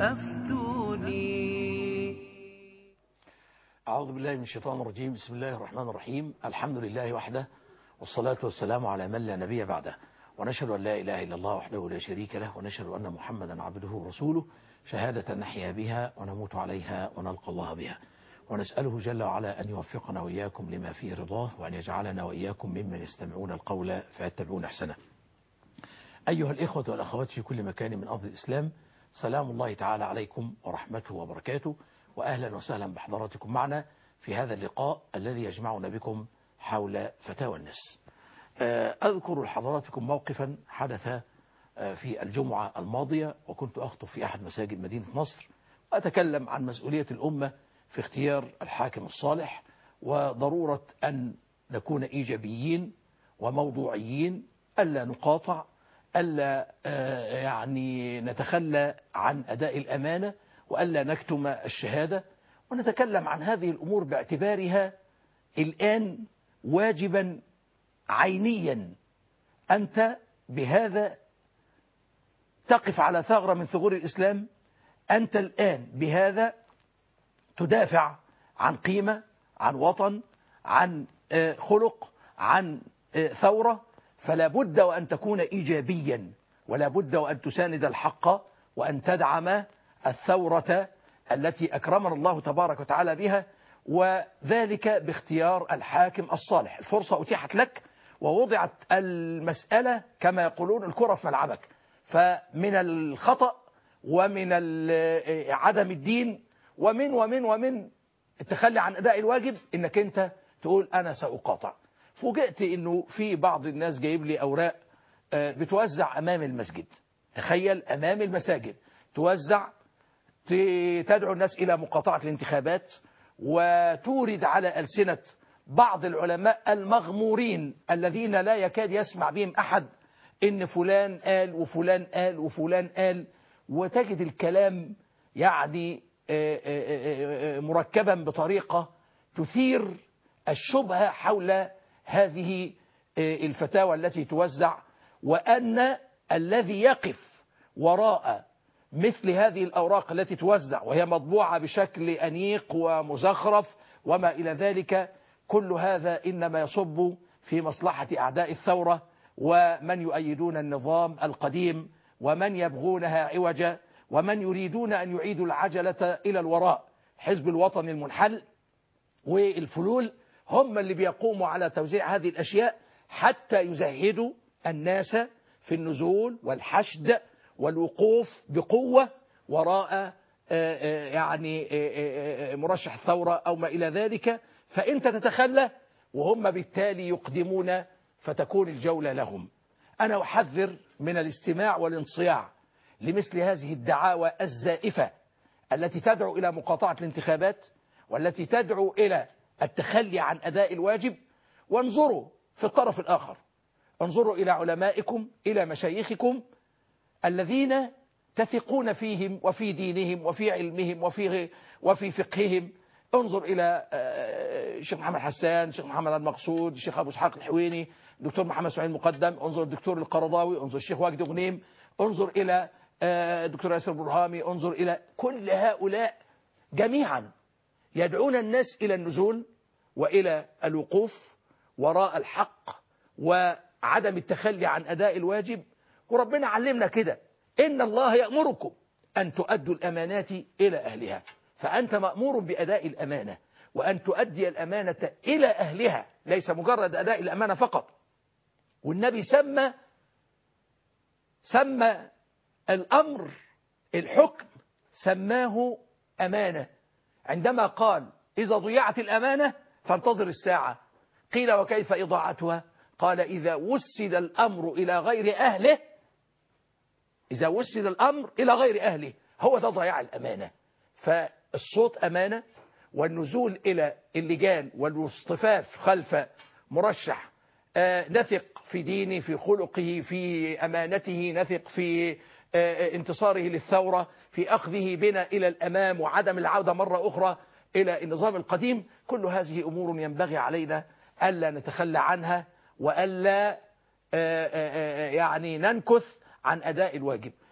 أفتوني أعوذ بالله من الشيطان الرجيم بسم الله الرحمن الرحيم الحمد لله وحده والصلاة والسلام على من لا نبي بعده ونشهد أن لا إله إلا الله وحده لا شريك له ونشهد أن محمدا عبده ورسوله شهادة نحيا بها ونموت عليها ونلقى الله بها ونسأله جل وعلا أن يوفقنا وإياكم لما فيه رضاه وأن يجعلنا وإياكم ممن يستمعون القول فيتبعون أحسنه أيها الإخوة والأخوات في كل مكان من أرض الإسلام سلام الله تعالى عليكم ورحمته وبركاته وأهلا وسهلا بحضراتكم معنا في هذا اللقاء الذي يجمعنا بكم حول فتاوى الناس أذكر لحضراتكم موقفا حدث في الجمعة الماضية وكنت أخطب في أحد مساجد مدينة نصر وأتكلم عن مسؤولية الأمة في اختيار الحاكم الصالح وضرورة أن نكون إيجابيين وموضوعيين ألا نقاطع ألا يعني نتخلى عن أداء الأمانة وألا نكتم الشهادة ونتكلم عن هذه الأمور باعتبارها الآن واجبا عينيا أنت بهذا تقف على ثغرة من ثغور الإسلام أنت الآن بهذا تدافع عن قيمة عن وطن عن خلق عن ثورة فلا بد وأن تكون إيجابيا ولا بد وأن تساند الحق وأن تدعم الثورة التي أكرمنا الله تبارك وتعالى بها وذلك باختيار الحاكم الصالح الفرصة أتيحت لك ووضعت المسألة كما يقولون الكرة في ملعبك فمن الخطأ ومن عدم الدين ومن ومن ومن التخلي عن أداء الواجب إنك أنت تقول أنا سأقاطع فوجئت إنه في بعض الناس جايب لي أوراق بتوزع أمام المسجد تخيل أمام المساجد توزع تدعو الناس إلى مقاطعة الانتخابات وتورد على ألسنة بعض العلماء المغمورين الذين لا يكاد يسمع بهم أحد إن فلان قال وفلان قال وفلان قال وتجد الكلام يعني مركبا بطريقة تثير الشبهة حول هذه الفتاوى التي توزع وأن الذي يقف وراء مثل هذه الأوراق التي توزع وهي مطبوعة بشكل أنيق ومزخرف وما إلى ذلك كل هذا إنما يصب في مصلحة أعداء الثورة ومن يؤيدون النظام القديم ومن يبغونها عوجا ومن يريدون أن يعيدوا العجلة إلى الوراء حزب الوطن المنحل والفلول هم اللي بيقوموا على توزيع هذه الأشياء حتى يزهدوا الناس في النزول والحشد والوقوف بقوة وراء يعني مرشح الثورة أو ما إلى ذلك فأنت تتخلى وهم بالتالي يقدمون فتكون الجولة لهم أنا أحذر من الاستماع والانصياع لمثل هذه الدعاوى الزائفة التي تدعو إلى مقاطعة الانتخابات والتي تدعو إلى التخلي عن أداء الواجب وانظروا في الطرف الآخر انظروا إلى علمائكم إلى مشايخكم الذين تثقون فيهم وفي دينهم وفي علمهم وفي وفي فقههم انظر إلى الشيخ محمد حسان الشيخ محمد المقصود الشيخ أبو اسحاق الحويني الدكتور محمد اسماعيل المقدم انظر الدكتور القرضاوي انظر الشيخ واجد غنيم انظر إلى الدكتور ياسر برهامي انظر إلى كل هؤلاء جميعا يدعون الناس إلى النزول وإلى الوقوف وراء الحق وعدم التخلي عن أداء الواجب وربنا علمنا كده إن الله يأمركم أن تؤدوا الأمانات إلى أهلها فأنت مأمور بأداء الأمانة وأن تؤدي الأمانة إلى أهلها ليس مجرد أداء الأمانة فقط والنبي سمى سمى الأمر الحكم سماه أمانة عندما قال إذا ضيعت الأمانة فانتظر الساعة قيل وكيف إضاعتها قال إذا وسد الأمر إلى غير أهله إذا وسد الأمر إلى غير أهله هو ده ضياع الأمانة فالصوت أمانة والنزول إلى اللجان والاصطفاف خلف مرشح آه نثق في دينه في خلقه في أمانته نثق في آه انتصاره للثورة في أخذه بنا إلى الأمام وعدم العودة مرة أخرى إلى النظام القديم كل هذه أمور ينبغي علينا ألا نتخلى عنها وألا آه يعني ننكث عن أداء الواجب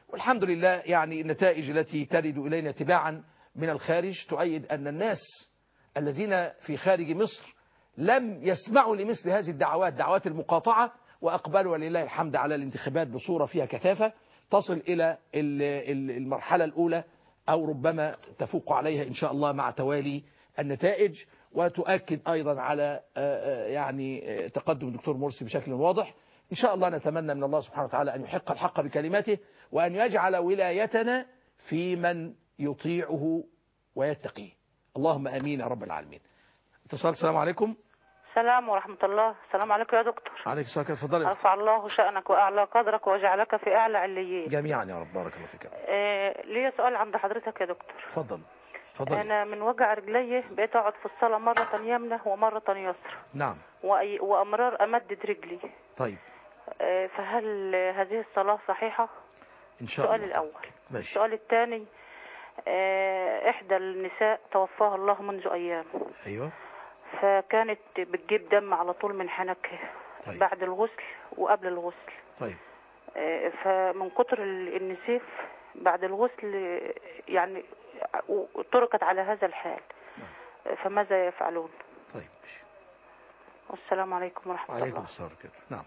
والحمد لله يعني النتائج التي ترد إلينا تباعا من الخارج تؤيد أن الناس الذين في خارج مصر لم يسمعوا لمثل هذه الدعوات دعوات المقاطعة وأقبلوا ولله الحمد على الانتخابات بصورة فيها كثافة تصل إلى ال- ال- المرحلة الأولى أو ربما تفوق عليها إن شاء الله مع توالي النتائج وتؤكد أيضا على آه، آه، يعني آه، تقدم الدكتور مرسي بشكل واضح إن شاء الله نتمنى من الله سبحانه وتعالى أن يحق الحق بكلماته وأن يجعل ولايتنا في من يطيعه ويتقيه اللهم أمين يا رب العالمين اتصال السلام عليكم السلام ورحمة الله السلام عليكم يا دكتور عليك السلام اتفضلي رفع الله شأنك وأعلى قدرك وجعلك في أعلى عليين جميعا يا رب بارك الله فيك آه ليا سؤال عند حضرتك يا دكتور اتفضل اتفضلي أنا من وجع رجلي بقيت أقعد في الصلاة مرة يمنى ومرة يسرى نعم وأي- وأمرار أمدد رجلي طيب آه فهل هذه الصلاة صحيحة؟ ان شاء السؤال الله الأول ماشي السؤال الثاني آه إحدى النساء توفاها الله منذ أيام ايوه فكانت بتجيب دم على طول من حنكها طيب بعد الغسل وقبل الغسل طيب آه، فمن كتر ال- النسيف بعد الغسل آه، يعني آه، تركت على هذا الحال آه، فماذا يفعلون طيب ماشي والسلام عليكم ورحمة وعليكم الله السلام كده نعم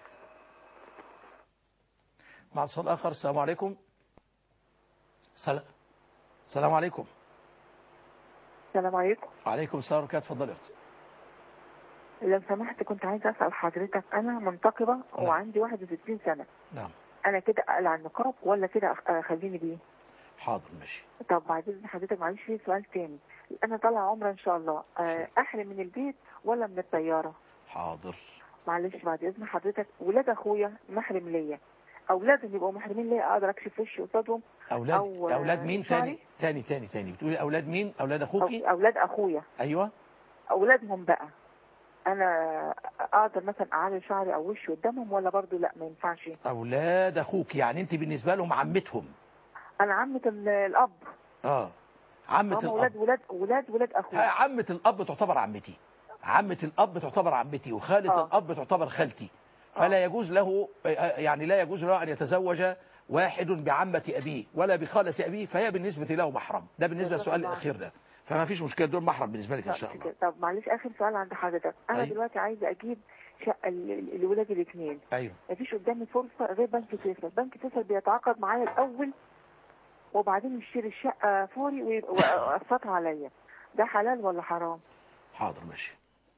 مع اتصال اخر السلام عليكم سلام السلام عليكم السلام عليكم وعليكم السلام ورحمه الله اتفضلي يا اختي لو سمحت كنت عايزه اسال حضرتك انا منتقبه نعم. وعندي 61 سنه نعم انا كده اقلع النقاب ولا كده أخ- اخليني بيه حاضر ماشي طب بعدين حضرتك معلش في سؤال تاني انا طالعه عمره ان شاء الله آه، احرم من البيت ولا من الطياره حاضر معلش بعد اذن حضرتك ولاد اخويا محرم ليا اولادهم يبقوا محرمين ليا اقدر اكشف وشي قصادهم اولاد أو اولاد مين شعري؟ تاني تاني تاني تاني بتقولي اولاد مين اولاد أو اخوكي اولاد اخويا ايوه اولادهم بقى انا اقدر مثلا اعلي شعري او وشي قدامهم ولا برضو لا ما ينفعش اولاد اخوك يعني انت بالنسبه لهم عمتهم انا عمة ال- الاب اه عمه هم ولاد الاب ولاد ولاد ولاد ها، اخويا عمه الاب تعتبر عمتي عمه الاب تعتبر عمتي وخاله آه. الاب تعتبر خالتي آه. فلا يجوز له يعني لا يجوز له ان يتزوج واحد بعمه ابيه ولا بخاله ابيه فهي بالنسبه له محرم ده بالنسبه جزاك للسؤال الله الاخير ده فما فيش مشكله دول محرم بالنسبه لك ان شاء طب الله طب معلش اخر سؤال عند حضرتك انا أيوة. دلوقتي عايزه اجيب شقه ل- لولادي الاثنين ايوه مفيش قدامي فرصه غير بنك فيصل بنك فيصل بيتعاقد معايا الاول وبعدين يشتري الشقه فوري ويبقى- ويقسطها عليا ده حلال ولا حرام حاضر ماشي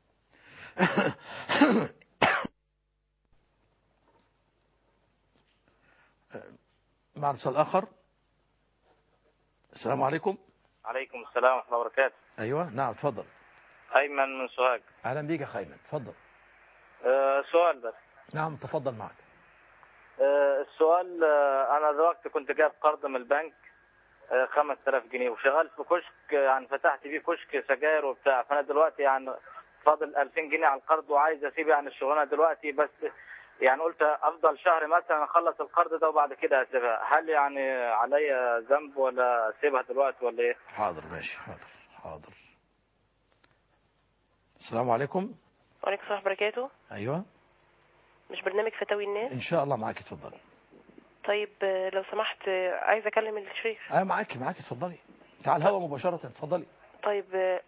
مع اتصال اخر السلام عليكم عليكم السلام ورحمة الله وبركاته ايوه نعم اتفضل أيمن من سوهاج اهلا بيك يا خيمن اتفضل أه سؤال بس نعم تفضل معك أه السؤال أه أنا دلوقتي كنت جايب قرض من البنك أه 5000 جنيه وشغال في كشك يعني فتحت بيه كشك سجاير وبتاع فأنا دلوقتي يعني فاضل 2000 جنيه على القرض وعايز أسيب يعني الشغلانة دلوقتي بس يعني قلت أفضل شهر مثلا أخلص القرض ده وبعد كده أسيبها هل يعني عليا ذنب ولا أسيبها دلوقتي ولا إيه؟ حاضر ماشي حاضر حاضر السلام عليكم وعليكم السلام ورحمة الله وبركاته ايوه مش برنامج فتاوي الناس ان شاء الله معاك اتفضلي طيب آه، لو سمحت آه، عايزة أكلم الشيخ ايوه معاك معاك اتفضلي تعال الهوا مباشره اتفضلي طيب آه،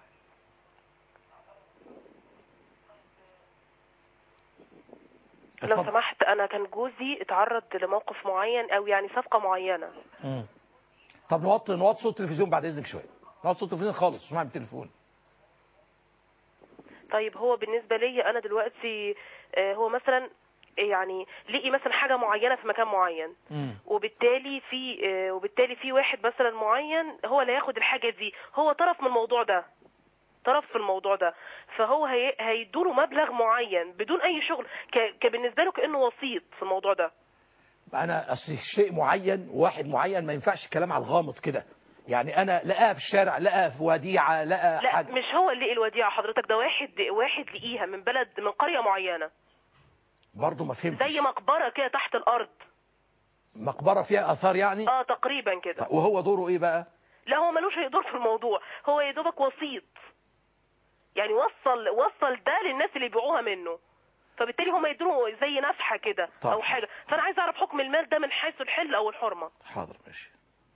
لو اتفضل. سمحت أنا كان جوزي اتعرض لموقف معين أو يعني صفقة معينة مم. طب نوطي نوطي صوت التلفزيون بعد اذنك شويه نوطي صوت التلفزيون خالص اسمعي بالتليفون طيب هو بالنسبة لي أنا دلوقتي آه، هو مثلا يعني لقي مثلا حاجة معينة في مكان معين مم. وبالتالي في آه، وبالتالي في واحد مثلا معين هو اللي هياخد الحاجة دي هو طرف من الموضوع ده طرف في الموضوع ده فهو هي... هيدوله مبلغ معين بدون اي شغل ك... كبالنسبه له كانه وسيط في الموضوع ده انا اصل شيء معين وواحد معين ما ينفعش كلام على الغامض كده يعني انا لقاها في الشارع لقاها في وديعه لقى لا حاجه مش هو اللي الوديعه حضرتك ده واحد واحد لقيها من بلد من قريه معينه برضه ما فهمتش زي مقبره كده تحت الارض مقبره فيها اثار يعني اه تقريبا كده وهو دوره ايه بقى لا هو ملوش اي دور في الموضوع هو يا دوبك وسيط يعني وصل وصل ده للناس اللي يبيعوها منه فبالتالي هم يدوا زي نفحه كده طبعا. او حاجه فانا عايز اعرف حكم المال ده من حيث الحل او الحرمه حاضر ماشي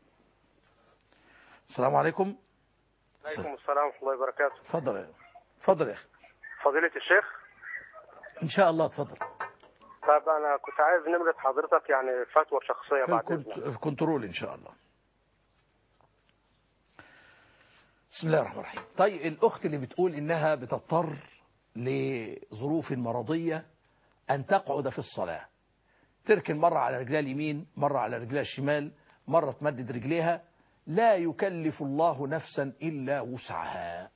السلام عليكم عليكم السلام ورحمة الله وبركاته اتفضل يا اتفضل يا اخي فضيلة الشيخ ان شاء الله اتفضل طب أنا كنت عايز نمرة حضرتك يعني فتوى شخصية في بعد الكنت- إذنك في الكنترول ان شاء الله بسم الله الرحمن الرحيم طيب الاخت اللي بتقول انها بتضطر لظروف مرضيه ان تقعد في الصلاه تركن مره على رجلها اليمين مره على رجلها الشمال مره تمدد رجليها لا يكلف الله نفسا الا وسعها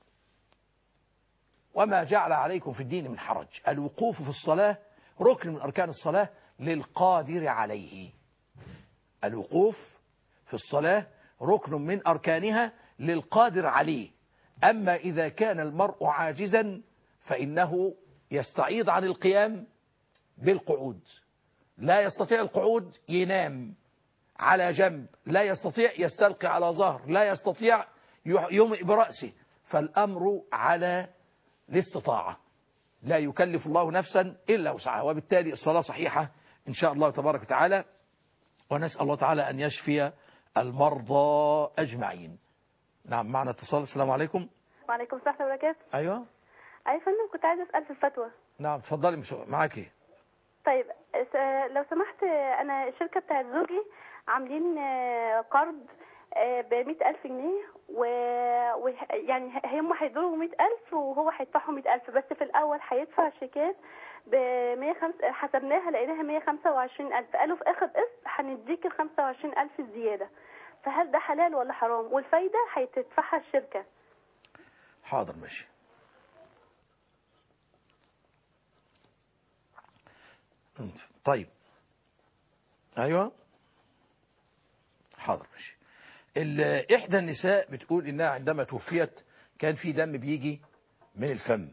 وما جعل عليكم في الدين من حرج الوقوف في الصلاه ركن من اركان الصلاه للقادر عليه الوقوف في الصلاة ركن من أركانها للقادر عليه أما إذا كان المرء عاجزا فإنه يستعيض عن القيام بالقعود لا يستطيع القعود ينام على جنب لا يستطيع يستلقي على ظهر لا يستطيع يومئ برأسه فالأمر على الاستطاعة لا يكلف الله نفسا إلا وسعها وبالتالي الصلاة صحيحة إن شاء الله تبارك وتعالى ونسأل الله تعالى أن يشفي المرضى أجمعين نعم معنا اتصال السلام عليكم وعليكم السلام ورحمة الله وبركاته أيوة أي فندم كنت عايزة أسأل في الفتوى نعم تفضلي مش معاكي طيب س- لو سمحت أنا الشركة بتاعت زوجي عاملين آه، قرض ب مئة ألف جنيه و... و... يعني هم هيدوا مئة ألف وهو هيدفعهم مئة ألف بس في الأول هيدفع شيكات ب 105 حسبناها لقيناها 125 ألف قالوا في آخر قسط هنديك ال 25 ألف الزيادة فهل ده حلال ولا حرام والفايدة هتدفعها الشركة حاضر ماشي طيب ايوه حاضر ماشي ال- احدى النساء بتقول انها عندما توفيت كان في دم بيجي من الفم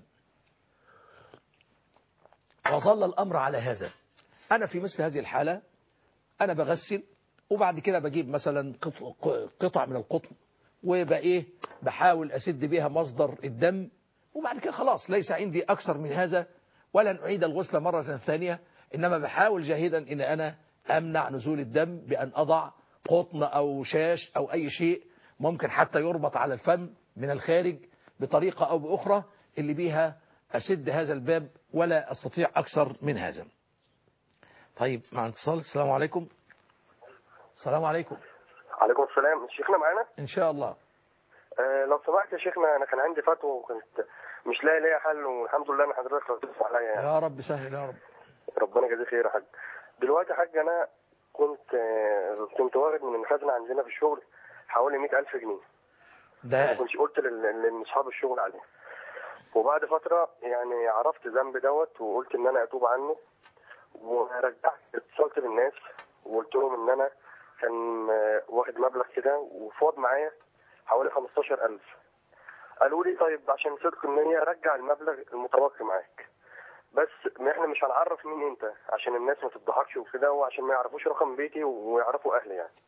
وظل الامر على هذا انا في مثل هذه الحاله انا بغسل وبعد كده بجيب مثلا قط- قطع من القطن ويبقى ايه بحاول اسد بيها مصدر الدم وبعد كده خلاص ليس عندي اكثر من هذا ولن اعيد الغسل مره ثانيه انما بحاول جاهدا ان انا امنع نزول الدم بان اضع قطن او شاش او اي شيء ممكن حتى يربط على الفم من الخارج بطريقه او باخرى اللي بيها اسد هذا الباب ولا استطيع اكثر من هذا. طيب مع اتصال السلام عليكم. السلام عليكم عليكم السلام شيخنا معانا ان شاء الله. آه لو سمحت يا شيخنا أنا كان عندي فتوى وكنت مش لاقي ليها حل والحمد لله إن حضرتك رديت عليا يعني يا رب سهل يا رب. ربنا يجازيه خير يا حاج دلوقتي يا حاج أنا كنت آه كنت واخد من الخزنة عندنا في الشغل حوالي 100000 جنيه ما ده كنتش قلت لل- لاصحاب الشغل عليه وبعد فتره يعني عرفت ذنب دوت وقلت ان انا اتوب عنه ورجعت اتصلت بالناس وقلت لهم ان انا كان آه، واخد مبلغ كده وفاض معايا حوالي 15000 قالوا لي طيب عشان صدق النية رجع المبلغ المتبقي معاك بس ما احنا مش هنعرف مين انت عشان الناس ما تضحكش وكده وعشان ما يعرفوش رقم بيتي ويعرفوا اهلي يعني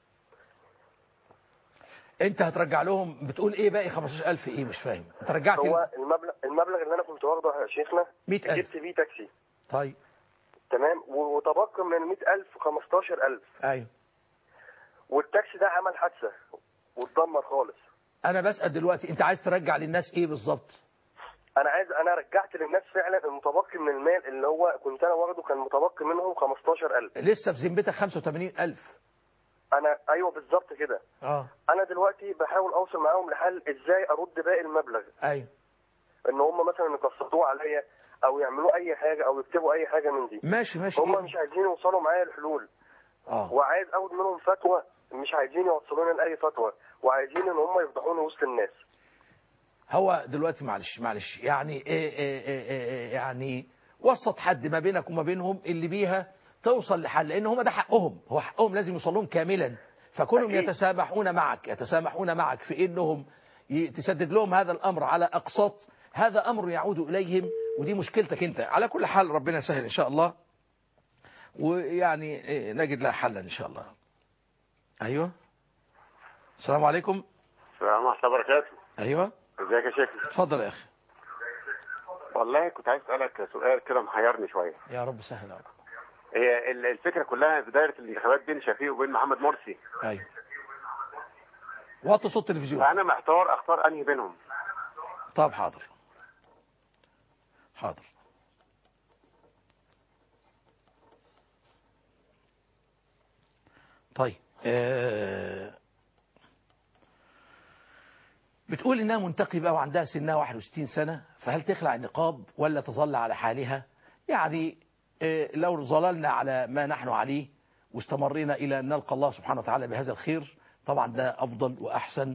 انت هترجع لهم بتقول ايه باقي 15000 ايه مش فاهم انت رجعت هو المبلغ المبلغ اللي انا كنت واخده يا شيخنا 100000 جبت بيه تاكسي طيب تمام و- وتبقى من ال 100000 15000 ايوه والتاكسي ده عمل حادثه واتدمر خالص انا بسال دلوقتي انت عايز ترجع للناس ايه بالظبط انا عايز انا رجعت للناس فعلا المتبقي من المال اللي هو كنت انا واخده كان متبقي منهم 15000 لسه في ذمتك 85000 انا ايوه بالظبط كده اه انا دلوقتي بحاول اوصل معاهم لحل ازاي ارد باقي المبلغ ايوه ان هم مثلا يقسطوه عليا او يعملوا اي حاجه او يكتبوا اي حاجه من دي ماشي ماشي هم إيه؟ مش عايزين يوصلوا معايا لحلول اه وعايز اخد منهم فتوى مش عايزين يوصلوني لاي فتوى وعايزين ان هم يفضحوني وسط الناس هو دلوقتي معلش معلش يعني إيه إيه إيه إيه إيه يعني وسط حد ما بينك وما بينهم اللي بيها توصل لحل لان هم ده حقهم هو حقهم لازم يوصل لهم كاملا فكونهم أكيد. يتسامحون معك يتسامحون معك في انهم ي- تسدد لهم هذا الامر على اقساط هذا امر يعود اليهم ودي مشكلتك انت على كل حال ربنا يسهل ان شاء الله ويعني إيه، نجد لها حلا ان شاء الله ايوه السلام عليكم السلام ورحمة الله وبركاته ايوه ازيك يا شيخ اتفضل يا اخي والله كنت عايز اسالك سؤال كده محيرني شويه يا رب سهل يا رب هي ال- الفكره كلها في دايره الانتخابات بين شفيق وبين محمد مرسي ايوه وطي صوت التلفزيون فانا محتار اختار انهي بينهم طب حاضر حاضر طيب آه، بتقول انها منتقبة وعندها سنها 61 سنة فهل تخلع النقاب ولا تظل على حالها يعني آه، لو ظللنا على ما نحن عليه واستمرينا الى ان نلقى الله سبحانه وتعالى بهذا الخير طبعا ده افضل واحسن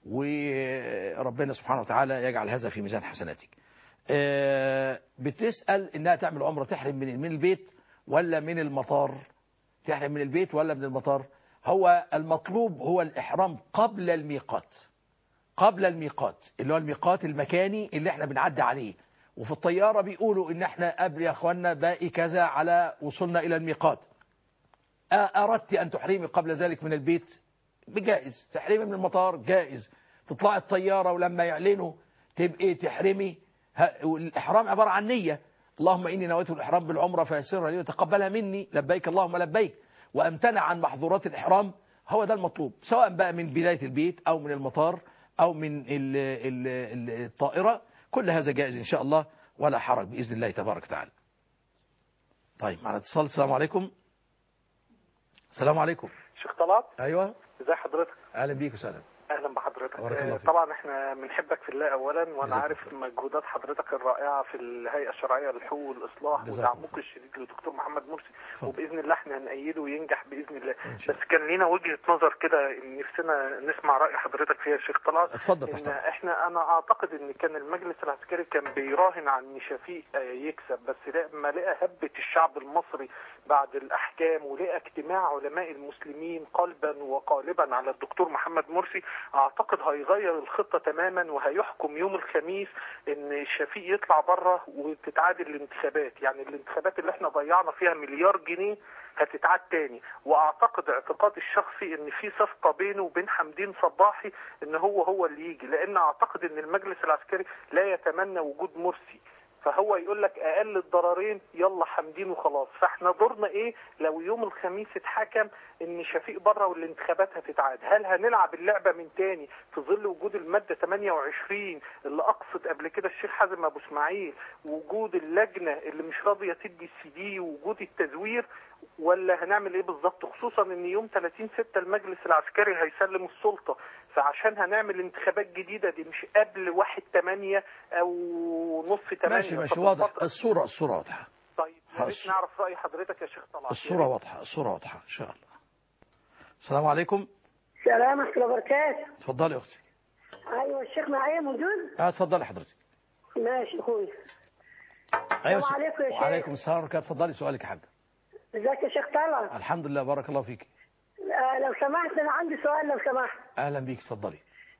وربنا سبحانه وتعالى يجعل هذا في ميزان حسناتك آه، بتسأل انها تعمل عمرة تحرم من من البيت ولا من المطار تحرم من البيت ولا من المطار هو المطلوب هو الإحرام قبل الميقات قبل الميقات اللي هو الميقات المكاني اللي احنا بنعدي عليه وفي الطيارة بيقولوا ان احنا قبل يا اخوانا باقي كذا على وصولنا الى الميقات أ- اردت ان تحرمي قبل ذلك من البيت بجائز تحرمي من المطار جائز تطلعي الطيارة ولما يعلنوا تبقي تحرمي ه- والإحرام عبارة عن نية اللهم إني نويت الإحرام بالعمرة فيسرها لي وتقبلها مني لبيك اللهم لبيك وأمتنع عن محظورات الإحرام هو ده المطلوب سواء بقى من بداية البيت أو من المطار أو من ال ال ال الطائرة كل هذا جائز إن شاء الله ولا حرج بإذن الله تبارك وتعالى طيب معنا اتصال السلام عليكم السلام عليكم شيخ طلعت أيوة ازي حضرتك أهلا بيك وسهلا اهلا بحضرتك بارك الله آه، فيك. طبعا احنا بنحبك في الله اولا وانا جزاك عارف مجهودات حضرتك الرائعه في الهيئه الشرعيه للحقوق والاصلاح جزاك ودعمك الشديد للدكتور محمد مرسي اتفضل. وباذن الله احنا هنأيده وينجح باذن الله إن شاء بس كان لينا وجهه نظر كده إن نفسنا نسمع راي حضرتك فيها يا شيخ طلعت اتفضل ان تحت أمرك. احنا انا اعتقد ان كان المجلس العسكري كان بيراهن على ان شفيق آه، يكسب بس لما لقى هبه الشعب المصري بعد الاحكام ولقى اجتماع علماء المسلمين قلبا وقالبا على الدكتور محمد مرسي اعتقد هيغير الخطه تماما وهيحكم يوم الخميس ان شفيق يطلع بره وتتعادل الانتخابات يعني الانتخابات اللي احنا ضيعنا فيها مليار جنيه هتتعاد تاني واعتقد اعتقادي الشخصي ان في صفقه بينه وبين حمدين صباحي ان هو هو اللي يجي لان اعتقد ان المجلس العسكري لا يتمنى وجود مرسي فهو يقول لك اقل الضررين يلا حمدين وخلاص فاحنا دورنا ايه لو يوم الخميس اتحكم ان شفيق بره والانتخابات هتتعاد هل هنلعب اللعبه من تاني في ظل وجود الماده 28 اللي اقصد قبل كده الشيخ حازم ابو اسماعيل وجود اللجنه اللي مش راضيه تدي السي دي ووجود التزوير ولا هنعمل ايه بالظبط خصوصا ان يوم 30 6 المجلس العسكري هيسلم السلطه فعشان هنعمل انتخابات جديده دي مش قبل 1 8 او نص 8 ماشي ماشي واضح الصورة الصورة واضحة طيب يا ريت هس- نعرف راي حضرتك يا شيخ طلعت الصورة واضحة الصورة واضحة إن شاء الله السلام عليكم السلام ورحمة الله وبركاته اتفضلي يا أختي أيوة الشيخ معايا موجود اه اتفضلي حضرتك ماشي أخوي أيوة السلام عليكم يا شيخ. وعليكم السلام ورحمة الله اتفضلي سؤالك يا حاج ازيك يا شيخ طلعت الحمد لله بارك الله فيك آه لو سمحت أنا عندي سؤال لو سمحت أهلا بيك اتفضلي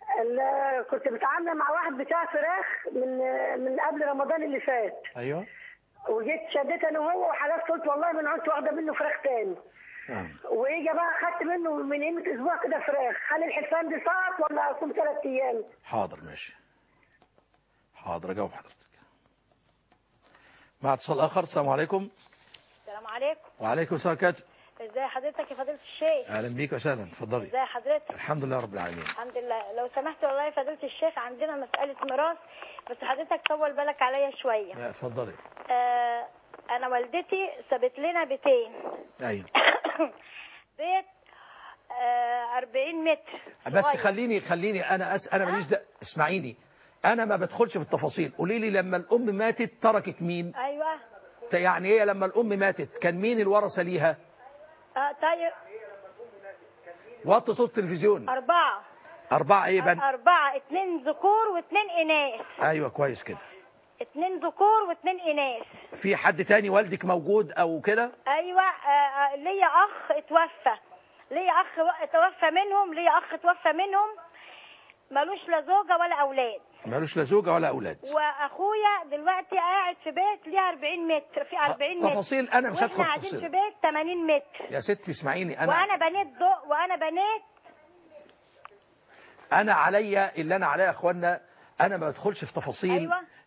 ال- كنت متعاملة مع واحد بتاع فراخ من من قبل رمضان اللي فات أيوه وجيت شديت أنا وهو وحلفت قلت والله ما أنا عدت واخدة منه فراخ تاني نعم وإجا بقى خدت منه من قيمة أسبوع كده فراخ هل الحلفان دي سقط ولا أكون ثلاث أيام؟ حاضر ماشي حاضر أجاوب حضرتك مع اتصال آخر السلام عليكم السلام عليكم وعليكم السلام ورحمة الله ازي حضرتك يا فضيلة الشيخ أهلا بيك وسهلا اتفضلي ازي حضرتك الحمد لله رب العالمين الحمد لله لو سمحت والله يا فضيلة الشيخ عندنا مسألة ميراث بس حضرتك طول بالك عليا شوية لا، اتفضلي آه انا والدتي سابت لنا بيتين أيوه بيت آه 40 متر بس صغير. خليني خليني انا أس... انا ماليش د... اسمعيني انا ما بدخلش في التفاصيل قولي لي لما الام ماتت تركت مين ايوه يعني ايه لما الام ماتت كان مين الورثه ليها آه طيب وطي صوت التلفزيون أربعة اربعه ايه بن أربعة اتنين ذكور واتنين إناث ايوه كويس كده اتنين ذكور واتنين إناث في حد تاني والدك موجود او كده ايوه آه، آه، ليا اخ اتوفى ليا اخ و- توفى منهم ليا اخ توفى منهم ملوش لا زوجه ولا اولاد مالوش لا زوجه ولا اولاد واخويا دلوقتي قاعد في بيت ليه 40 متر في 40 متر تفاصيل أنا مش هدخل واحنا في قاعدين تفاصيل. في بيت 80 متر يا ستي اسمعيني انا وانا بنيت ضوء وانا بنيت انا عليا اللي انا عليا يا اخوانا انا ما بدخلش في تفاصيل أيوة.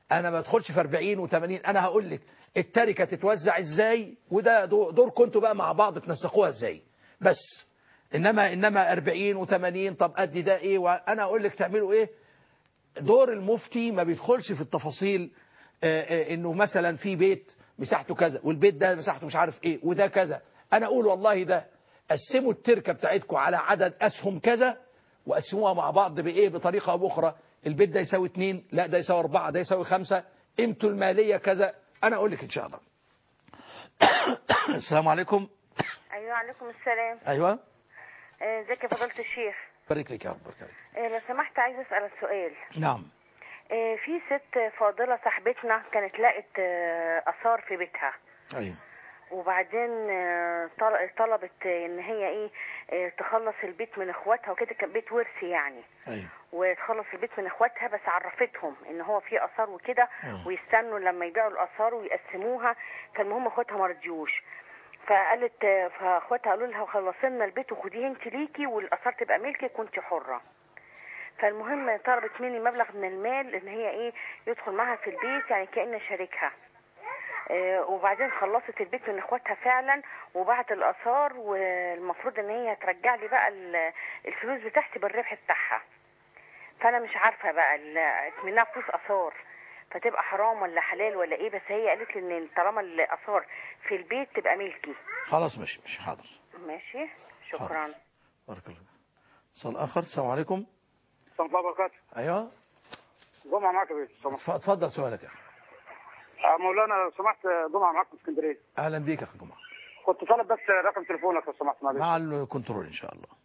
انا ما ادخلش في 40 و80 انا هقول لك التركه تتوزع ازاي وده دو- دوركم انتوا بقى مع بعض تنسقوها ازاي بس انما انما 40 و80 طب ادي ده ايه وانا اقول لك تعملوا ايه دور المفتي ما بيدخلش في التفاصيل آه، آه، انه مثلا في بيت مساحته كذا والبيت ده مساحته مش عارف ايه وده كذا انا اقول والله ده قسموا التركه بتاعتكم على عدد اسهم كذا وقسموها مع بعض بايه بطريقه او باخرى البيت ده يساوي اتنين لا ده يساوي اربعه ده يساوي خمسه قيمته الماليه كذا انا اقول لك ان شاء الله السلام عليكم ايوه عليكم السلام ايوه آه، ازيك يا فضيله الشيخ بارك لك يا رب بارك لك. آه، لو سمحت عايزه اسال سؤال نعم آه، في ست فاضله صاحبتنا كانت لقت آه، اثار في بيتها ايوه وبعدين آه، طل- طلبت آه، ان هي ايه آه، تخلص البيت من اخواتها وكده كان بيت ورثي يعني ايوه وتخلص البيت من اخواتها بس عرفتهم ان هو في اثار وكده آه. ويستنوا لما يبيعوا الاثار ويقسموها فالمهم اخواتها ما رضيوش فقالت آه، فاخواتها قالوا لها خلصي لنا البيت وخديه انت ليكي والاثار تبقى ملكك وانت حره فالمهم طلبت مني مبلغ من المال ان هي ايه يدخل معها في البيت يعني كأن شريكها آه، وبعدين خلصت البيت من اخواتها فعلا وبعت الاثار والمفروض ان هي ترجع لي بقى ال- الفلوس بتاعتي بالربح بتاعها فانا مش عارفه بقى ال- منها فلوس اثار فتبقى حرام ولا حلال ولا ايه بس هي قالت لي ان طالما الاثار في البيت تبقى ملكي خلاص ماشي مش حاضر ماشي شكرا بارك الله اتصال اخر السلام عليكم ورحمة الله وبركاته ايوه جمعة معاك يا بيه سمحت ف- اتفضل سؤالك يا اخي آه، مولانا لو سمحت جمعة معاك في اسكندرية اهلا بيك يا اخي جمعه كنت طالب بس رقم تليفونك لو سمحت معلش مع الكنترول ان شاء الله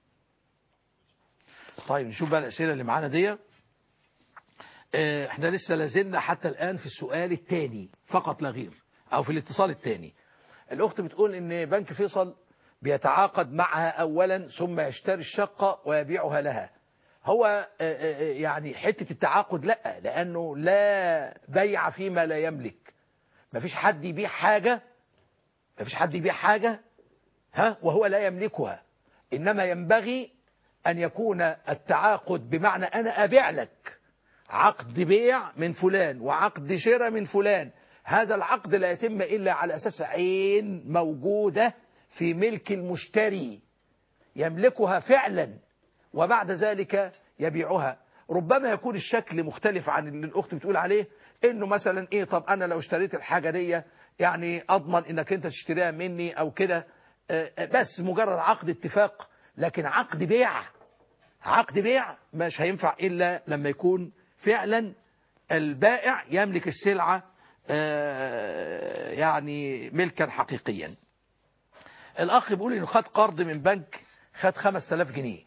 طيب نشوف بقى الاسئله اللي معانا دي آه، احنا لسه لازلنا حتى الان في السؤال الثاني فقط لا غير او في الاتصال الثاني الاخت بتقول ان بنك فيصل بيتعاقد معها اولا ثم يشتري الشقه ويبيعها لها هو آه، آه، يعني حته التعاقد لا لانه لا بيع فيما لا يملك مفيش حد يبيع حاجه مفيش حد يبيع حاجه ها وهو لا يملكها إنما ينبغي أن يكون التعاقد بمعنى أنا أبيع لك عقد بيع من فلان وعقد شراء من فلان هذا العقد لا يتم إلا على أساس عين موجودة في ملك المشتري يملكها فعلا وبعد ذلك يبيعها ربما يكون الشكل مختلف عن اللي الأخت بتقول عليه إنه مثلا إيه طب أنا لو اشتريت الحاجة دي يعني أضمن إنك أنت تشتريها مني أو كده آه، بس مجرد عقد اتفاق لكن عقد بيع عقد بيع مش هينفع إلا لما يكون فعلا البائع يملك السلعة آه، يعني ملكا حقيقيا الأخ بيقول إنه خد قرض من بنك خد 5000 جنيه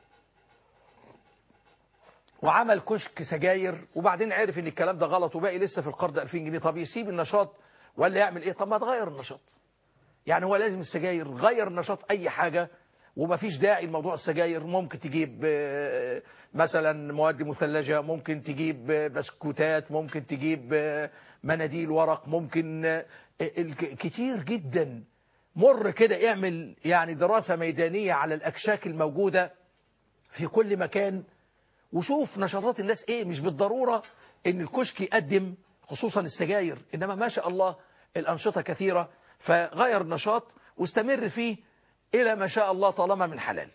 وعمل كشك سجاير وبعدين عرف ان الكلام ده غلط وباقي لسه في القرض 2000 جنيه طب يسيب النشاط ولا يعمل ايه طب ما تغير النشاط يعني هو لازم السجاير غير نشاط اي حاجة ومفيش داعي لموضوع السجاير ممكن تجيب آه، مثلا مواد مثلجة ممكن تجيب آه، بسكوتات ممكن تجيب آه، مناديل ورق ممكن آه، الك- كتير جدا مر كده اعمل يعني دراسة ميدانية على الأكشاك الموجودة في كل مكان وشوف نشاطات الناس ايه مش بالضرورة ان الكشك يقدم خصوصا السجاير انما ما شاء الله الانشطة كثيرة فغير النشاط واستمر فيه الى ما شاء الله طالما من حلال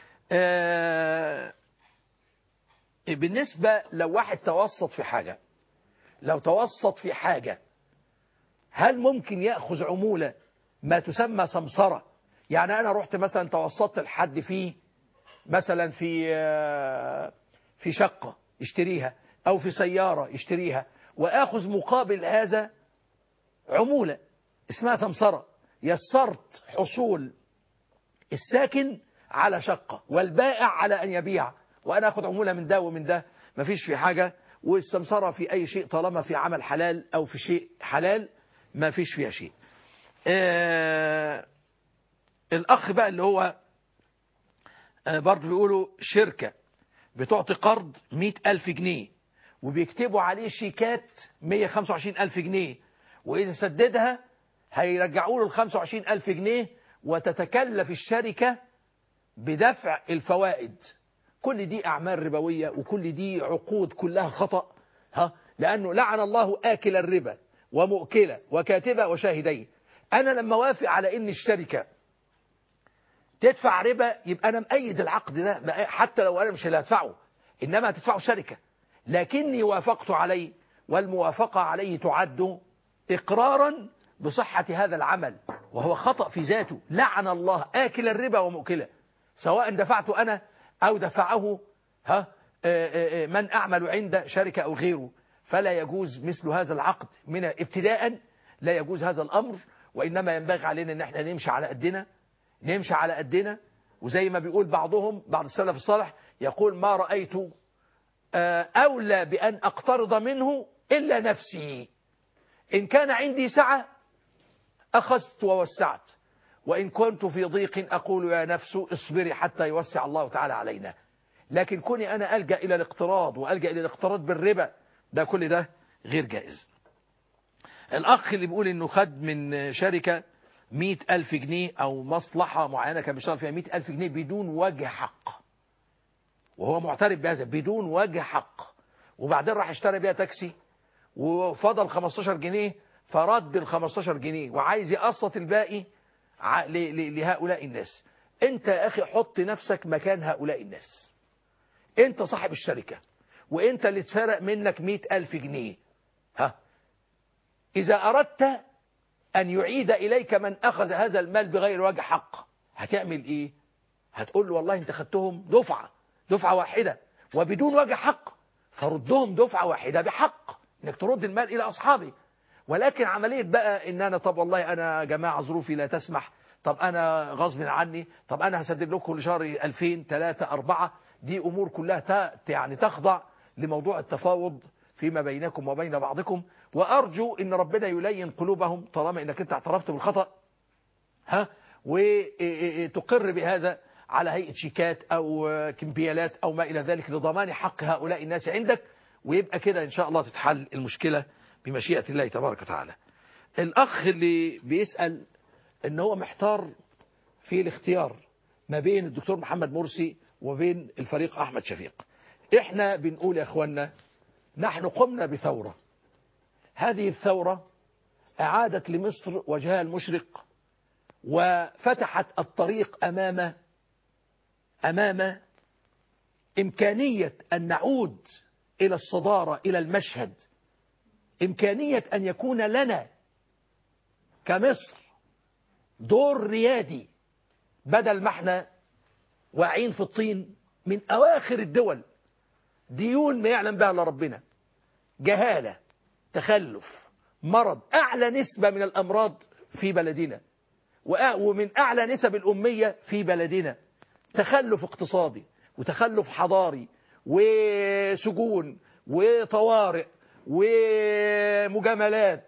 آه بالنسبة لو واحد توسط في حاجة لو توسط في حاجة هل ممكن يأخذ عمولة ما تسمى سمسرة يعني أنا رحت مثلا توسطت لحد فيه مثلا في آه، في شقة يشتريها أو في سيارة يشتريها وآخذ مقابل هذا عمولة اسمها سمسرة يسرت حصول الساكن على شقة والبائع على أن يبيع وأنا أخذ عمولة من ده ومن ده مفيش في حاجة والسمسرة في أي شيء طالما في عمل حلال أو في شيء حلال ما فيش فيها شيء آه الأخ بقى اللي هو آه برضه بيقولوا شركة بتعطي قرض مئة ألف جنيه وبيكتبوا عليه شيكات 125 ألف جنيه وإذا سددها هيرجعوا له ال 25 ألف جنيه وتتكلف الشركة بدفع الفوائد كل دي أعمال ربوية وكل دي عقود كلها خطأ ها لأنه لعن الله آكل الربا ومؤكله وكاتبه وشاهديه أنا لما وافق على إن الشركة تدفع ربا يبقى أنا مأيد العقد ده حتى لو أنا مش اللي هدفعه إنما هتدفعه شركة لكني وافقت عليه والموافقة عليه تعد إقرارا بصحة هذا العمل وهو خطأ في ذاته لعن الله آكل الربا ومؤكله سواء دفعت أنا أو دفعه ها آه، آه، من أعمل عند شركة أو غيره فلا يجوز مثل هذا العقد من ابتداء لا يجوز هذا الأمر وإنما ينبغي علينا أن احنا نمشي على قدنا نمشي على قدنا وزي ما بيقول بعضهم بعض السلف الصالح يقول ما رأيت آه، أولى بأن أقترض منه إلا نفسي إن كان عندي سعة أخذت ووسعت وإن كنت في ضيق أقول يا نفس اصبري حتى يوسع الله تعالى علينا لكن كوني أنا ألجأ إلى الاقتراض وألجأ إلى الاقتراض بالربا ده كل ده غير جائز الأخ اللي بيقول إنه خد من شركة مئة ألف جنيه أو مصلحة معينة كان بيشتغل فيها مئة ألف جنيه بدون وجه حق وهو معترف بهذا بدون وجه حق وبعدين راح اشترى بيها تاكسي وفضل 15 جنيه فرد ال 15 جنيه وعايز يقسط الباقي ع- ل- ل- لهؤلاء الناس انت يا اخي حط نفسك مكان هؤلاء الناس انت صاحب الشركة وانت اللي اتسرق منك مئة ألف جنيه ها إذا أردت أن يعيد إليك من أخذ هذا المال بغير وجه حق هتعمل إيه هتقول له والله انت خدتهم دفعة دفعة واحدة وبدون وجه حق فردهم دفعة واحدة بحق انك ترد المال إلى أصحابه ولكن عملية بقى ان انا طب والله انا يا جماعة ظروفي لا تسمح طب انا غصب عني طب انا هسدد لكم كل شهر 2000 3 4 دي امور كلها ت- يعني تخضع لموضوع التفاوض فيما بينكم وبين بعضكم وارجو ان ربنا يلين قلوبهم طالما انك انت اعترفت بالخطأ ها وتقر بهذا على هيئة شيكات أو كمبيالات أو ما إلى ذلك لضمان حق هؤلاء الناس عندك ويبقى كده إن شاء الله تتحل المشكلة بمشيئة الله تبارك وتعالى الأخ اللي بيسأل إن هو محتار في الاختيار ما بين الدكتور محمد مرسي وبين الفريق أحمد شفيق إحنا بنقول يا أخوانا نحن قمنا بثورة هذه الثورة أعادت لمصر وجهها المشرق وفتحت الطريق أمام أمام إمكانية أن نعود إلى الصدارة إلى المشهد إمكانية أن يكون لنا كمصر دور ريادي بدل ما احنا واعين في الطين من أواخر الدول ديون ما يعلم بها الا ربنا جهالة تخلف مرض أعلى نسبة من الأمراض في بلدنا وأ- ومن أعلى نسب الأمية في بلدنا تخلف اقتصادي وتخلف حضاري وسجون وطوارئ ومجاملات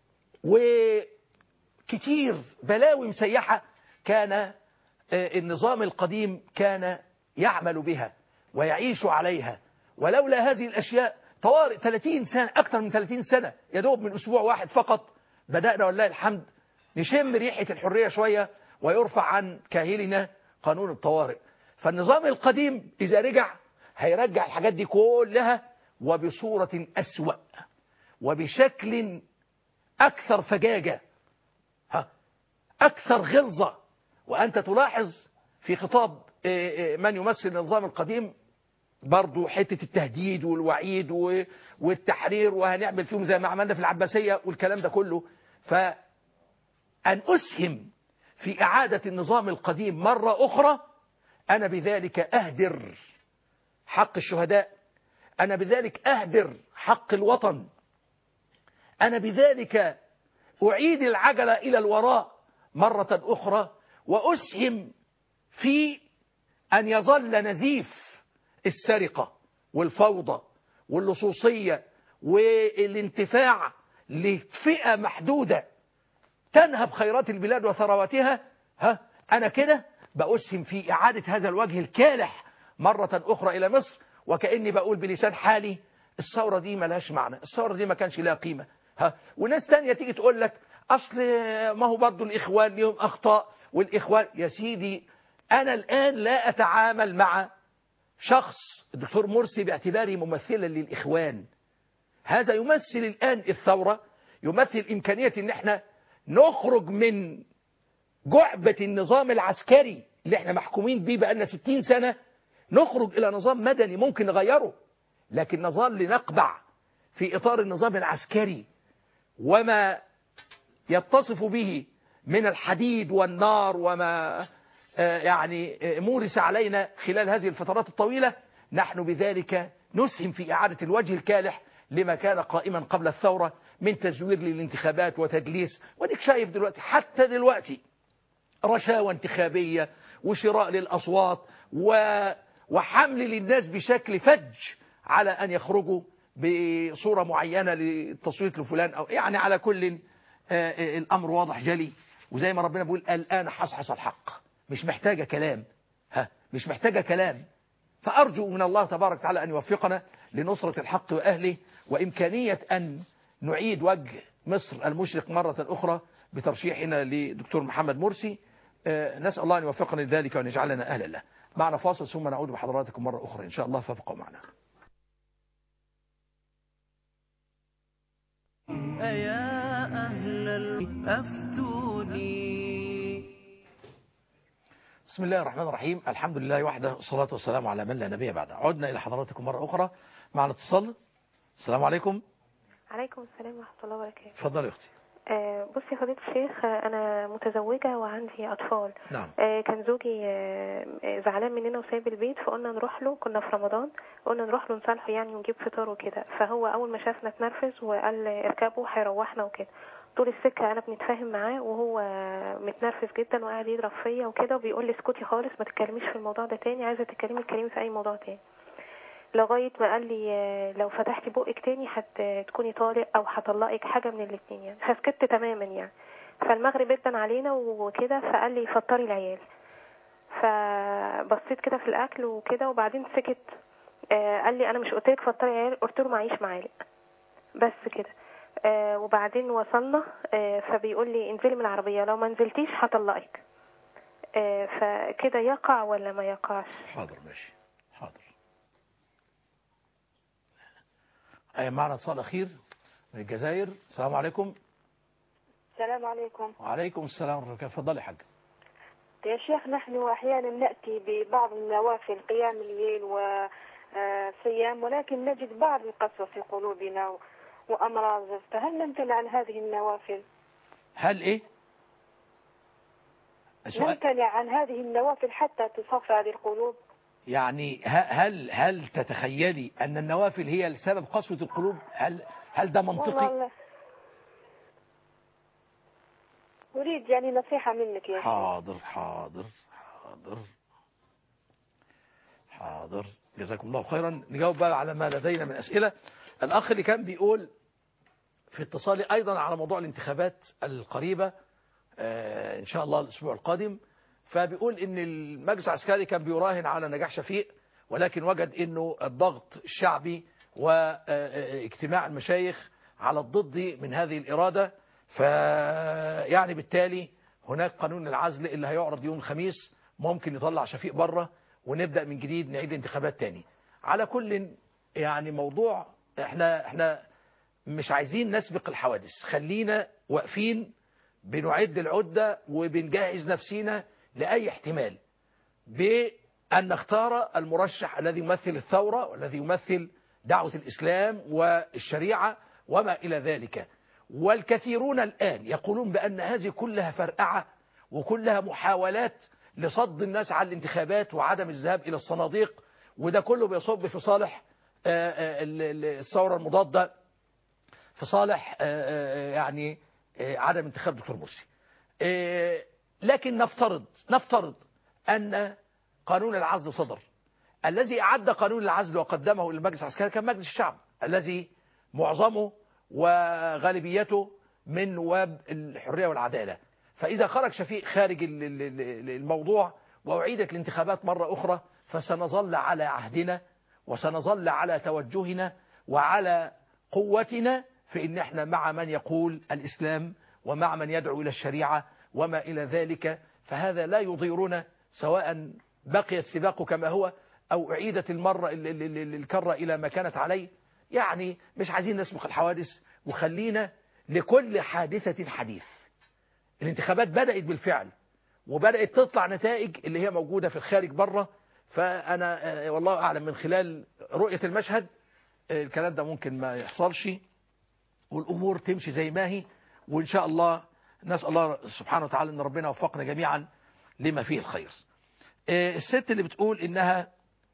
وكتير بلاوي مسيحة كان آه، النظام القديم كان يعمل بها ويعيش عليها ولولا هذه الأشياء طوارئ 30 سنة أكثر من 30 سنة يا دوب من أسبوع واحد فقط بدأنا ولله الحمد نشم ريحة الحرية شوية ويرفع عن كاهلنا قانون الطوارئ فالنظام القديم إذا رجع هيرجع الحاجات دي كلها وبصورة أسوأ وبشكل أكثر فجاجة ها أكثر غلظة وأنت تلاحظ في خطاب آه، آه، من يمثل النظام القديم برضو حتة التهديد والوعيد و- والتحرير وهنعمل فيهم زي ما عملنا في العباسية والكلام ده كله فأن أسهم في إعادة النظام القديم مرة أخرى أنا بذلك أهدر حق الشهداء أنا بذلك أهدر حق الوطن أنا بذلك أعيد العجلة إلى الوراء مرة أخرى وأسهم في أن يظل نزيف السرقة والفوضى واللصوصية والانتفاع لفئة محدودة تنهب خيرات البلاد وثرواتها ها أنا كده بأسهم في إعادة هذا الوجه الكالح مرة أخرى إلى مصر وكأني بقول بلسان حالي الثورة دي ملهاش معنى الثورة دي ما كانش لها قيمة ها وناس تانية تيجي تقول لك أصل ما هو برضو الإخوان ليهم أخطاء والإخوان يا سيدي أنا الآن لا أتعامل مع شخص الدكتور مرسي باعتباره ممثلا للإخوان هذا يمثل الآن الثورة يمثل إمكانية ان احنا نخرج من جعبة النظام العسكري اللي احنا محكومين بيه بقالنا 60 سنة نخرج إلى نظام مدني ممكن نغيره لكن نظل نقبع في إطار النظام العسكري وما يتصف به من الحديد والنار وما آه، يعني آه، مورس علينا خلال هذه الفترات الطويلة نحن بذلك نسهم في إعادة الوجه الكالح لما كان قائما قبل الثورة من تزوير للانتخابات وتدليس وديك شايف دلوقتي حتى دلوقتي رشاوى انتخابية وشراء للأصوات و... وحمل للناس بشكل فج على أن يخرجوا بصورة معينة للتصويت لفلان أو يعني على كل آه، آه، الأمر واضح جلي وزي ما ربنا بيقول الآن حصحص الحق مش محتاجة كلام ها مش محتاجة كلام فأرجو من الله تبارك وتعالى أن يوفقنا لنصرة الحق وأهله وإمكانية أن نعيد وجه مصر المشرق مرة أخرى بترشيحنا لدكتور محمد مرسي آه، نسأل الله أن يوفقنا لذلك وأن يجعلنا أهلا له معنا فاصل ثم نعود بحضراتكم مرة أخرى إن شاء الله فابقوا معنا أيا أهل ال- أفتوني بسم الله الرحمن الرحيم الحمد لله وحده والصلاة والسلام على من لا نبي بعده عدنا إلى حضراتكم مرة أخرى معنا اتصال السلام عليكم عليكم السلام ورحمة الله وبركاته اتفضلي يا أختي آه، بصي يا فضيلة الشيخ آه، أنا متزوجة وعندي أطفال نعم آه، كان زوجي آه، آه، زعلان مننا وسايب البيت فقلنا نروح له كنا في رمضان قلنا نروح له نصالحه يعني ونجيب فطار وكده فهو أول ما شافنا اتنرفز وقال اركبوا هيروحنا وكده طول السكة أنا بنتفاهم معاه وهو متنرفز جدا وقاعد يضرب فيا وكده وبيقول لي اسكتي خالص ما تتكلميش في الموضوع ده تاني عايزة تتكلمي اتكلمي في أي موضوع تاني لغاية ما قال لي آه، لو فتحتي بقك تاني هتكوني طالق أو هطلقك حاجة من الاتنين يعني فسكت تماما يعني فالمغرب ادن علينا وكده فقال لي فطري العيال فبصيت كده في الأكل وكده وبعدين سكت آه، قال لي أنا مش قلت لك فطري العيال قلت له معيش معالق بس كده آه، وبعدين وصلنا آه، فبيقول لي انزلي من العربية لو ما نزلتيش هطلقك آه، فكده يقع ولا ما يقعش حاضر ماشي حاضر أي معنا اتصال أخير من الجزائر السلام عليكم السلام عليكم وعليكم السلام ورحمة الله وبركاته. اتفضلي يا حاج يا شيخ نحن أحيانا نأتي ببعض النوافل قيام الليل وصيام ولكن نجد بعض القسوة في قلوبنا و- وأمراض فهل نمتنع عن هذه النوافل هل إيه سؤال نمتنع عن هذه النوافل حتى تصفى هذه القلوب يعني ه- هل هل تتخيلي أن النوافل هي السبب قسوة القلوب هل هل ده منطقي والله أريد يعني نصيحة منك يا شيخ حاضر حاضر حاضر حاضر جزاكم الله خيرا نجاوب بقى على ما لدينا من أسئلة الأخ اللي كان بيقول في اتصالي أيضا على موضوع الانتخابات القريبة آه، إن شاء الله الأسبوع القادم فبيقول إن المجلس العسكري كان بيراهن على نجاح شفيق ولكن وجد إنه الضغط الشعبي واجتماع المشايخ على الضد من هذه الإرادة فيعني بالتالي هناك قانون العزل اللي هيعرض يوم الخميس ممكن يطلع شفيق بره ونبدأ من جديد نعيد انتخابات تاني على كل يعني موضوع احنا احنا مش عايزين نسبق الحوادث خلينا واقفين بنعد العدة وبنجهز نفسينا لأي احتمال بأن نختار المرشح الذي يمثل الثورة والذي يمثل دعوة الإسلام والشريعة وما إلى ذلك والكثيرون الآن يقولون بأن هذه كلها فرقعة وكلها محاولات لصد الناس عن الانتخابات وعدم الذهاب إلى الصناديق وده كله بيصب في صالح آه، آه، ال- ال- الثورة المضادة في صالح آه، آه، يعني آه، عدم انتخاب دكتور مرسي آه، لكن نفترض نفترض أن قانون العزل صدر الذي أعد قانون العزل وقدمه للمجلس العسكري كان مجلس الشعب الذي معظمه وغالبيته من نواب الحرية والعدالة فإذا خرج شفيق خارج ال- ال- ال- الموضوع وأعيدت الانتخابات مرة أخرى فسنظل على عهدنا وسنظل على توجهنا وعلى قوتنا في إن احنا مع من يقول الإسلام ومع من يدعو إلى الشريعة وما إلى ذلك فهذا لا يضيرنا سواء بقي السباق كما هو أو أعيدت المرة ال- ال- ال- الكرة إلى ما كانت عليه يعني مش عايزين نسبق الحوادث وخلينا لكل حادثة حديث الانتخابات بدأت بالفعل وبدأت تطلع نتائج اللي هي موجودة في الخارج بره فأنا آه، والله أعلم من خلال رؤية المشهد آه، الكلام ده ممكن ما يحصلش والأمور تمشي زي ما هي وإن شاء الله نسأل الله سبحانه وتعالى أن ربنا يوفقنا جميعا لما فيه الخير آه، الست اللي بتقول إنها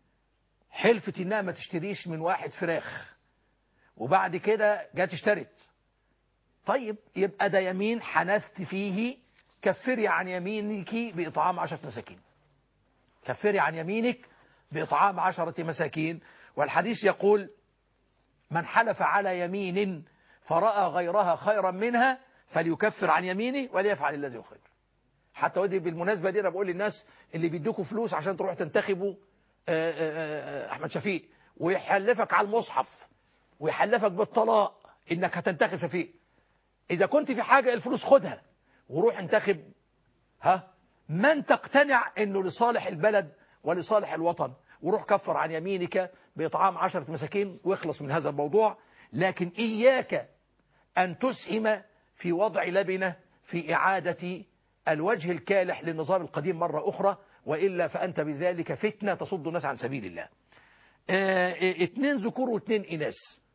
حلفت إنها ما تشتريش من واحد فراخ وبعد كده جت اشترت طيب يبقى ده يمين حنثت فيه كفري عن يمينك بإطعام عشرة مساكين كفري عن يمينك بإطعام عشرة مساكين والحديث يقول من حلف على يمين فرأى غيرها خيرا منها فليكفر عن يمينه وليفعل الذي هو خير حتى ودي بالمناسبة دي أنا بقول للناس اللي بيدوكوا فلوس عشان تروح تنتخبوا آه، آه، آه، أحمد شفيق ويحلفك على المصحف ويحلفك بالطلاق إنك هتنتخب شفيق إذا كنت في حاجة الفلوس خدها وروح انتخب ها من تقتنع انه لصالح البلد ولصالح الوطن وروح كفر عن يمينك بإطعام عشرة مساكين واخلص من هذا الموضوع لكن إياك أن تسهم في وضع لبنة في إعادة الوجه الكالح للنظام القديم مرة أخرى وإلا فأنت بذلك فتنة تصد الناس عن سبيل الله اه اه اتنين ذكور واتنين إناث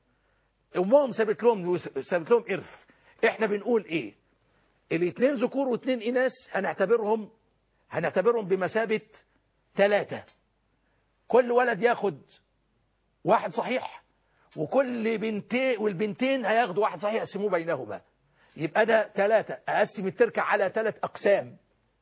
أمهم سابت لهم سابت لهم إرث إحنا بنقول إيه الاثنين ذكور واثنين إناث هنعتبرهم هنعتبرهم بمثابة ثلاثة كل ولد ياخد واحد صحيح وكل بنتين والبنتين هياخدوا واحد صحيح يقسموه بينهما يبقى ده ثلاثة أقسم التركة على ثلاث أقسام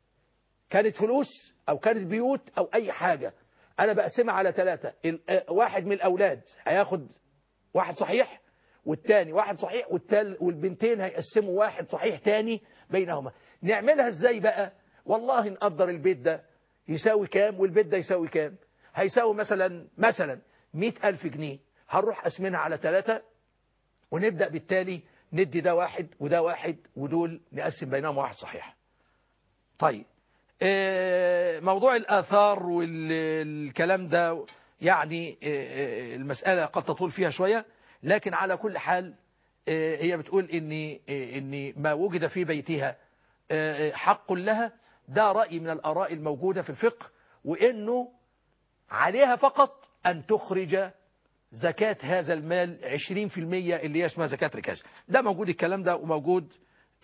كانت فلوس أو كانت بيوت أو أي حاجة أنا بقسمها على ثلاثة ال- واحد من الأولاد هياخد واحد صحيح والتاني واحد صحيح والتال والبنتين هيقسموا واحد صحيح تاني بينهما نعملها ازاي بقى والله نقدر البيت ده يساوي كام والبيت ده يساوي كام هيساوي مثلا مثلا مئة ألف جنيه هنروح قسمينها على ثلاثة ونبدأ بالتالي ندي ده واحد وده واحد ودول نقسم بينهم واحد صحيح طيب آه، موضوع الآثار والكلام ده يعني آه، آه، المسألة قد تطول فيها شوية لكن على كل حال آه، هي بتقول إن آه، إن ما وجد في بيتها آه، آه، حق لها ده رأي من الآراء الموجودة في الفقه وإنه عليها فقط أن تخرج زكاة هذا المال 20% اللي هي اسمها زكاة ركاز ده موجود الكلام ده وموجود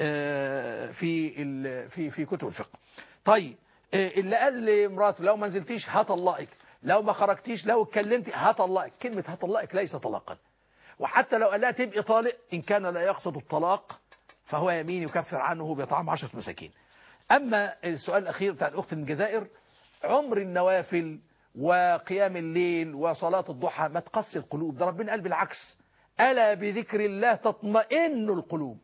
آه، في ال- في في كتب الفقه طيب آه، اللي قال لمراته لو ما نزلتيش هطلقك لو ما خرجتيش لو اتكلمتي هطلقك كلمة هطلقك ليس طلاقا وحتى لو قال لها تبقي طالق إن كان لا يقصد الطلاق فهو يمين يكفر عنه بطعام عشرة مساكين أما السؤال الأخير بتاع الأخت من الجزائر عمر النوافل وقيام الليل وصلاة الضحى ما تقسي القلوب ده ربنا قال بالعكس ألا بذكر الله تطمئن القلوب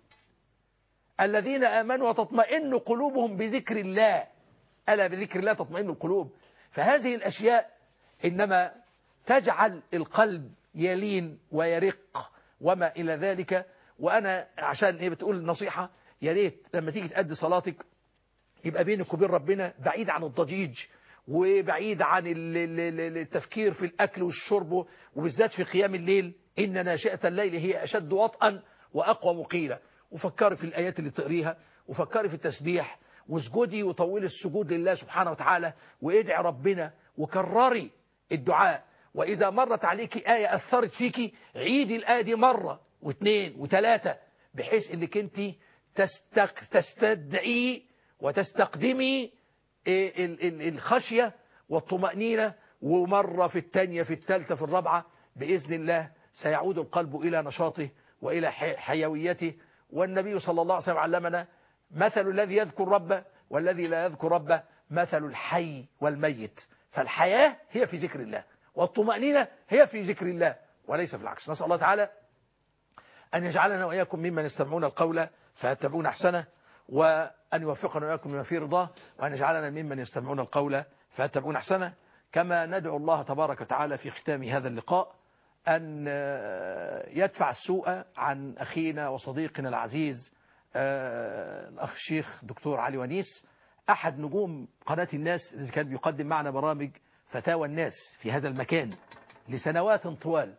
الذين آمنوا وتطمئن قلوبهم بذكر الله ألا بذكر الله تطمئن القلوب فهذه الأشياء إنما تجعل القلب يلين ويرق وما إلى ذلك وأنا عشان إيه بتقول نصيحة يا ريت لما تيجي تأدي صلاتك يبقى بينك وبين ربنا بعيد عن الضجيج وبعيد عن ال- ال- ال- التفكير في الأكل والشرب وبالذات في قيام الليل إن ناشئة الليل هي أشد وطئا وأقوى مقيلة وفكري في الآيات اللي تقريها وفكري في التسبيح واسجدي وطولي السجود لله سبحانه وتعالى وادعي ربنا وكرري الدعاء وإذا مرت عليك آية أثرت فيك عيدي الآية دي مرة واثنين وثلاثة بحيث انك انت تستق... تستدعي وتستقدمي إيه ال- ال- الخشية والطمأنينة ومرة في الثانية في الثالثة في الرابعة بإذن الله سيعود القلب إلى نشاطه وإلى ح- حيويته والنبي صلى الله عليه وسلم علمنا مثل الذي يذكر ربه والذي لا يذكر ربه مثل الحي والميت فالحياة هي في ذكر الله والطمأنينة هي في ذكر الله وليس في العكس نسأل الله تعالى أن يجعلنا وإياكم ممن يستمعون القول فيتبعون أحسنه وأن يوفقنا وإياكم لما فيه رضاه وأن يجعلنا ممن يستمعون القول فيتبعون أحسنه كما ندعو الله تبارك وتعالى في ختام هذا اللقاء أن يدفع السوء عن أخينا وصديقنا العزيز آه، الأخ الشيخ دكتور علي ونيس أحد نجوم قناة الناس الذي كان بيقدم معنا برامج فتاوى الناس في هذا المكان لسنوات طوال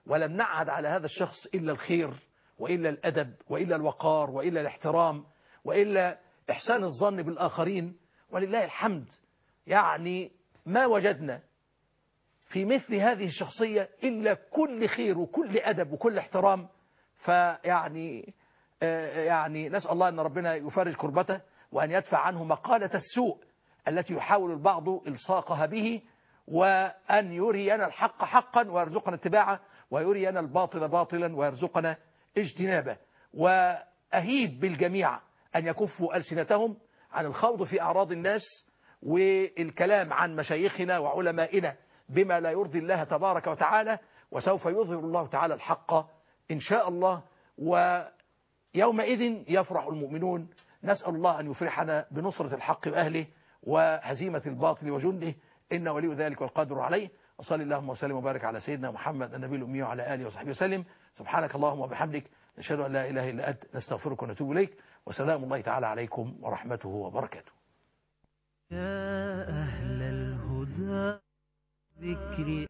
ولم نعهد على هذا الشخص إلا الخير وإلا الأدب وإلا الوقار وإلا الاحترام وإلا إحسان الظن بالآخرين ولله الحمد يعني ما وجدنا في مثل هذه الشخصية إلا كل خير وكل أدب وكل احترام فيعني آه، يعني نسأل الله أن ربنا يفرج كربته وأن يدفع عنه مقالة السوء التي يحاول البعض إلصاقها به وأن يرينا الحق حقا ويرزقنا اتباعه ويرينا الباطل باطلا ويرزقنا اجتنابه وأهيب بالجميع أن يكفوا ألسنتهم عن الخوض في أعراض الناس والكلام عن مشايخنا وعلمائنا بما لا يرضي الله تبارك وتعالى وسوف يظهر الله تعالى الحق إن شاء الله ويومئذ يفرح المؤمنون نسأل الله أن يفرحنا بنصرة الحق وأهله وهزيمة الباطل وجنده إن ولي ذلك والقادر عليه وصلي اللهم وسلم وبارك على سيدنا محمد النبي الأمي وعلى آله وصحبه وسلم سبحانك اللهم وبحمدك نشهد أن لا إله إلا أنت نستغفرك ونتوب إليك وسلام الله تعالى عليكم ورحمته وبركاته يا أهل الهدى ذكري